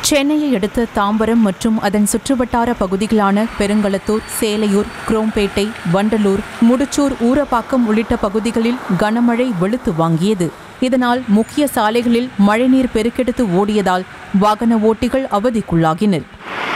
சென்னையை அடுத்த தாம்பரம் மற்றும் அதன் சுற்றுவட்டார பகுதிகளான பெருங்களத்தூர் சேலையூர் குரோம்பேட்டை வண்டலூர் முடிச்சூர் ஊரப்பாக்கம் உள்ளிட்ட பகுதிகளில் கனமழை வெளுத்து வாங்கியது இதனால் முக்கிய சாலைகளில் மழைநீர் பெருக்கெடுத்து ஓடியதால் வாகன ஓட்டிகள் அவதிக்குள்ளாகினர்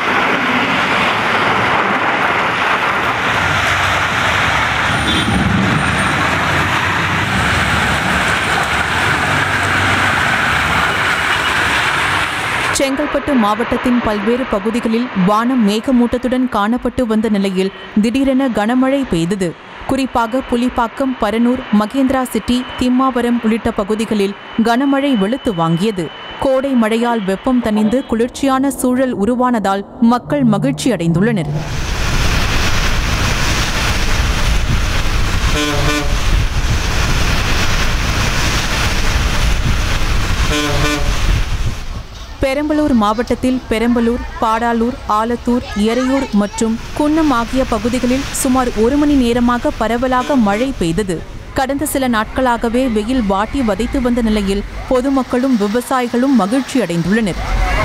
செங்கல்பட்டு மாவட்டத்தின் பல்வேறு பகுதிகளில் வானம் மேகமூட்டத்துடன் காணப்பட்டு வந்த நிலையில் திடீரென கனமழை பெய்தது குறிப்பாக புலிப்பாக்கம் பரனூர் மகேந்திரா சிட்டி திம்மாவரம் உள்ளிட்ட பகுதிகளில் கனமழை வெளுத்து வாங்கியது கோடை மழையால் வெப்பம் தணிந்து குளிர்ச்சியான சூழல் உருவானதால் மக்கள் மகிழ்ச்சி அடைந்துள்ளனர் பெரம்பலூர் மாவட்டத்தில் பெரம்பலூர் பாடாலூர் ஆலத்தூர் எறையூர் மற்றும் குன்னம் ஆகிய பகுதிகளில் சுமார் ஒரு மணி நேரமாக பரவலாக மழை பெய்தது கடந்த சில நாட்களாகவே வெயில் வாட்டி வதைத்து வந்த நிலையில் பொதுமக்களும் விவசாயிகளும் மகிழ்ச்சி அடைந்துள்ளனர்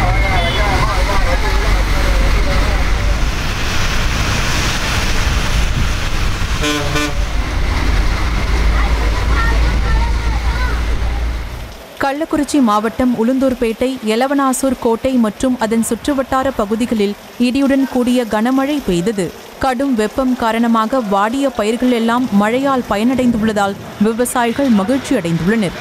கள்ளக்குறிச்சி மாவட்டம் உளுந்தூர்பேட்டை எலவனாசூர் கோட்டை மற்றும் அதன் சுற்றுவட்டார பகுதிகளில் இடியுடன் கூடிய கனமழை பெய்தது கடும் வெப்பம் காரணமாக வாடிய பயிர்கள் எல்லாம் மழையால் பயனடைந்துள்ளதால் விவசாயிகள் மகிழ்ச்சி அடைந்துள்ளனர்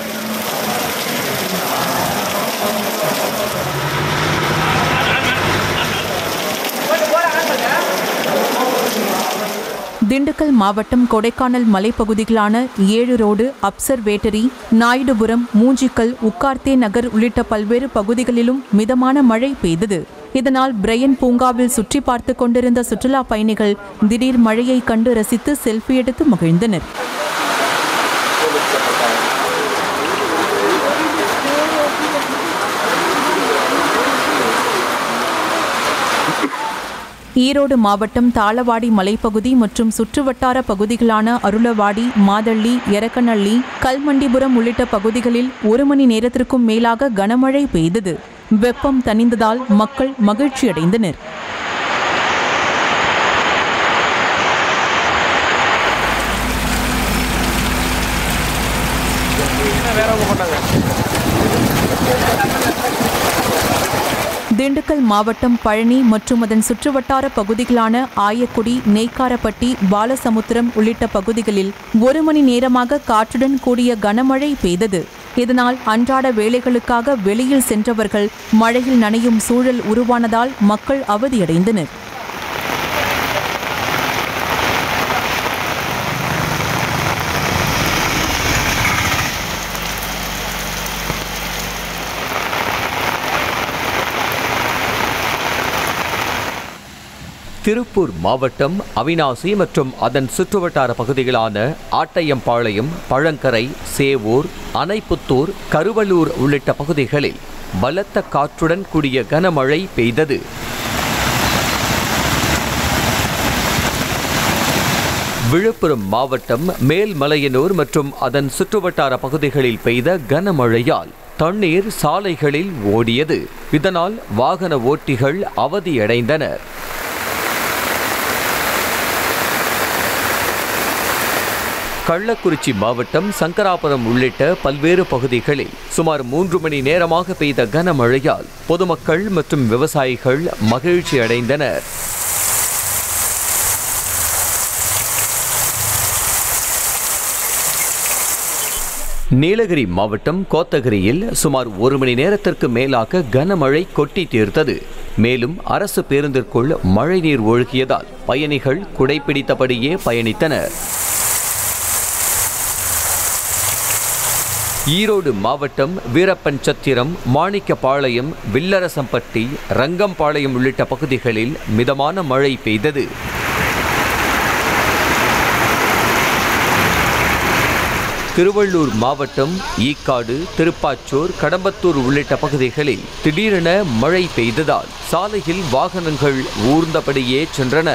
திண்டுக்கல் மாவட்டம் கொடைக்கானல் மலைப்பகுதிகளான ஏழுரோடு அப்சர்வேட்டரி நாயுடுபுரம் மூஞ்சிக்கல் உக்கார்த்தே நகர் உள்ளிட்ட பல்வேறு பகுதிகளிலும் மிதமான மழை பெய்தது இதனால் பிரையன் பூங்காவில் சுற்றி பார்த்து கொண்டிருந்த சுற்றுலா பயணிகள் திடீர் மழையை கண்டு ரசித்து செல்ஃபி எடுத்து மகிழ்ந்தனர் ஈரோடு மாவட்டம் தாளவாடி மலைப்பகுதி மற்றும் சுற்றுவட்டார பகுதிகளான அருளவாடி மாதள்ளி எரக்கநள்ளி கல்மண்டிபுரம் உள்ளிட்ட பகுதிகளில் ஒரு மணி நேரத்திற்கும் மேலாக கனமழை பெய்தது வெப்பம் தணிந்ததால் மக்கள் மகிழ்ச்சியடைந்தனர் திண்டுக்கல் மாவட்டம் பழனி மற்றும் அதன் சுற்றுவட்டார பகுதிகளான ஆயக்குடி நெய்க்காரப்பட்டி பாலசமுத்திரம் உள்ளிட்ட பகுதிகளில் ஒரு மணி நேரமாக காற்றுடன் கூடிய கனமழை பெய்தது இதனால் அன்றாட வேலைகளுக்காக வெளியில் சென்றவர்கள் மழையில் நனையும் சூழல் உருவானதால் மக்கள் அவதியடைந்தனர் திருப்பூர் மாவட்டம் அவினாசி மற்றும் அதன் சுற்றுவட்டார பகுதிகளான ஆட்டையம்பாளையம் பழங்கரை சேவூர் அணைப்புத்தூர் கருவலூர் உள்ளிட்ட பகுதிகளில் பலத்த காற்றுடன் கூடிய கனமழை பெய்தது விழுப்புரம் மாவட்டம் மேல்மலையனூர் மற்றும் அதன் சுற்றுவட்டார பகுதிகளில் பெய்த கனமழையால் தண்ணீர் சாலைகளில் ஓடியது இதனால் வாகன ஓட்டிகள் அவதியடைந்தனர் கள்ளக்குறிச்சி மாவட்டம் சங்கராபுரம் உள்ளிட்ட பல்வேறு பகுதிகளில் சுமார் மூன்று மணி நேரமாக பெய்த கனமழையால் பொதுமக்கள் மற்றும் விவசாயிகள் மகிழ்ச்சி அடைந்தனர் நீலகிரி மாவட்டம் கோத்தகிரியில் சுமார் ஒரு மணி நேரத்திற்கு மேலாக கனமழை கொட்டி தீர்த்தது மேலும் அரசு பேருந்திற்குள் மழைநீர் ஒழுகியதால் பயணிகள் குடைப்பிடித்தபடியே பயணித்தனர் ஈரோடு மாவட்டம் வீரப்பன் சத்திரம் மாணிக்கப்பாளையம் வில்லரசம்பட்டி ரங்கம்பாளையம் உள்ளிட்ட பகுதிகளில் மிதமான மழை பெய்தது திருவள்ளூர் மாவட்டம் ஈக்காடு திருப்பாச்சூர் கடம்பத்தூர் உள்ளிட்ட பகுதிகளில் திடீரென மழை பெய்ததால் சாலையில் வாகனங்கள் ஊர்ந்தபடியே சென்றன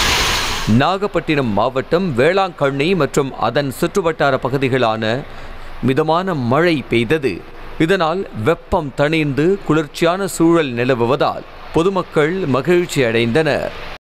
நாகப்பட்டினம் மாவட்டம் வேளாங்கண்ணி மற்றும் அதன் சுற்றுவட்டார பகுதிகளான மிதமான மழை பெய்தது இதனால் வெப்பம் தணிந்து குளிர்ச்சியான சூழல் நிலவுவதால் பொதுமக்கள் மகிழ்ச்சி அடைந்தனர்